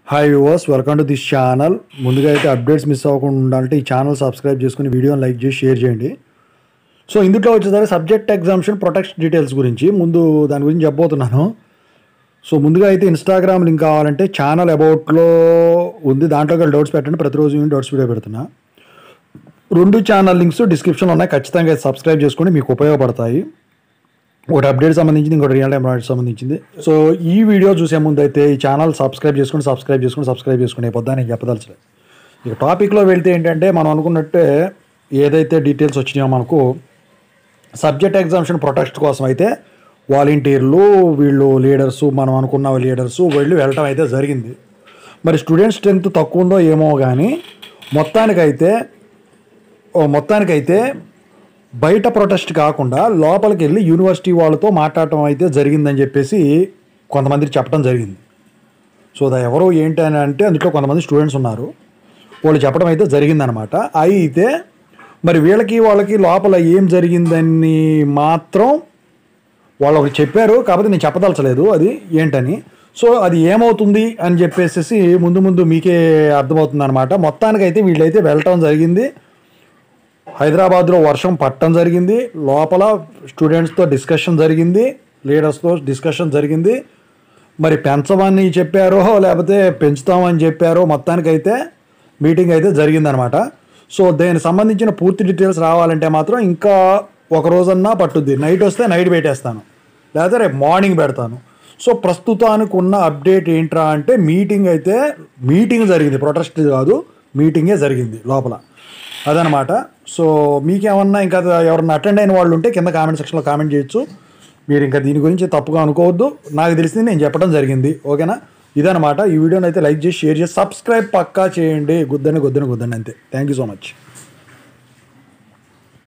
hi viewers welcome to this channel ముందుగా అయితే updates miss అవ్వకుండా ఉండాలంటే ఈ ఛానల్ సబ్స్క్రైబ్ చేసుకుని వీడియోని లైక్ చేసి షేర్ చేయండి సో ఇందులో వచ్చేసరికి సబ్జెక్ట్ ఎగ్జామ్షన్ ప్రొటెక్షన్ డీటెయిల్స్ గురించి ముందు దాని గురించి చెప్పబోతున్నాను సో ముందుగా అయితే ఇన్స్టాగ్రామ్ లింక్ కావాలంటే ఛానల్ అబౌట్లో ఉంది దాంట్లో కూడా డౌట్స్ పెట్టండి ప్రతిరోజు నేను డౌట్స్ వీడియో పెడుతున్నా రెండు ఛానల్ లింక్స్ డిస్క్రిప్షన్లో ఉన్నాయి ఖచ్చితంగా సబ్స్క్రైబ్ చేసుకొని మీకు ఉపయోగపడతాయి ఒకటి అప్డేట్ సంబంధించింది ఇంకోటి రియల్ టైం అప్డేట్ సంబంధించింది సో ఈ వీడియో చూసే ముందు అయితే ఈ ఛానల్ సబ్స్క్రైబ్ చేసుకుని సబ్స్క్రైబ్ చేసుకుని సబ్స్క్రైబ్ చేసుకుని పొద్దున నేను చెప్పదలచలేదు ఇక టాపిక్లో వెళ్తే ఏంటంటే మనం అనుకున్నట్టే ఏదైతే డీటెయిల్స్ వచ్చినాయో మనకు సబ్జెక్ట్ ఎగ్జామ్షన్ ప్రొటెక్ట్ కోసం అయితే వాలంటీర్లు వీళ్ళు లీడర్స్ మనం అనుకున్న లీడర్స్ వీళ్ళు వెళ్ళటం అయితే జరిగింది మరి స్టూడెంట్ స్ట్రెంత్ తక్కువ ఉందో ఏమో కానీ మొత్తానికైతే ఓ మొత్తానికైతే బయట ప్రొటెస్ట్ కాకుండా లోపలికి వెళ్ళి యూనివర్సిటీ వాళ్ళతో మాట్లాడటం అయితే జరిగిందని చెప్పేసి కొంతమందికి చెప్పడం జరిగింది సో అది ఎవరు ఏంటి అని అంటే అందులో కొంతమంది స్టూడెంట్స్ ఉన్నారు వాళ్ళు చెప్పడం అయితే జరిగిందనమాట అయితే మరి వీళ్ళకి వాళ్ళకి లోపల ఏం జరిగిందని మాత్రం వాళ్ళు ఒకటి చెప్పారు కాకపోతే నేను చెప్పదలచలేదు అది ఏంటని సో అది ఏమవుతుంది అని చెప్పేసి ముందు ముందు మీకే అర్థమవుతుంది అనమాట మొత్తానికైతే వీళ్ళైతే వెళ్ళటం జరిగింది హైదరాబాద్లో వర్షం పట్టడం జరిగింది లోపల స్టూడెంట్స్తో డిస్కషన్ జరిగింది లీడర్స్తో డిస్కషన్ జరిగింది మరి పెంచమని చెప్పారో లేకపోతే పెంచుతామని చెప్పారో మొత్తానికైతే మీటింగ్ అయితే జరిగిందనమాట సో దానికి సంబంధించిన పూర్తి డీటెయిల్స్ రావాలంటే మాత్రం ఇంకా ఒక రోజన్నా పట్టుద్ది నైట్ వస్తే నైట్ పెట్టేస్తాను లేకపోతే రేపు మార్నింగ్ పెడతాను సో ప్రస్తుతానికి ఉన్న అప్డేట్ ఏంట్రా అంటే మీటింగ్ అయితే మీటింగ్ జరిగింది ప్రొటెస్ట్ కాదు మీటింగే జరిగింది లోపల అదనమాట సో మీకేమన్నా ఇంకా ఎవరన్నా అటెండ్ అయిన వాళ్ళు ఉంటే కింద కామెంట్ సెక్షన్లో కామెంట్ చేయొచ్చు మీరు ఇంకా దీని గురించి తప్పుగా అనుకోవద్దు నాకు తెలిసింది నేను చెప్పడం జరిగింది ఓకేనా ఇదనమాట ఈ వీడియోని అయితే లైక్ చేసి షేర్ చేసి సబ్స్క్రైబ్ పక్కా చేయండి గుద్దని గుద్దని గుద్దని అంతే థ్యాంక్ యూ సో మచ్